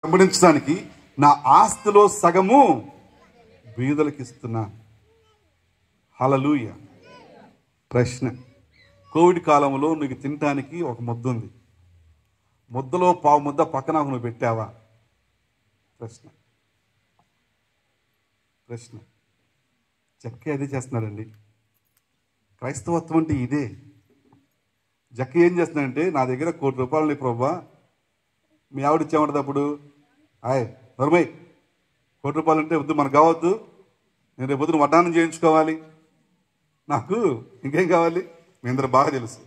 వెంబడించడానికి నా ఆస్తిలో సగము బీదలకు ఇస్తున్నా హలలుయ ప్రశ్న కోవిడ్ కాలంలో నీకు తినటానికి ఒక ముద్ద ఉంది ముద్దలో పావు ముద్ద పక్కన నువ్వు పెట్టావా ప్రశ్న ప్రశ్న జక్క అదే చేస్తున్నాడండి క్రైస్తవత్వం అంటే ఇదే జక్క ఏం చేస్తున్నాడంటే నా దగ్గర కోటి రూపాయలు ఉన్నాయి ప్రభా మీ ఆవిడ ఇచ్చామంటది అప్పుడు ఆయ్ నర్మయ్ కోటి రూపాయలు అంటే వద్దు మనకు కావద్దు నేను రేపు పొద్దున వడ్డానం చేయించుకోవాలి నాకు ఇంకేం కావాలి మీ అందరూ బాగా తెలుసు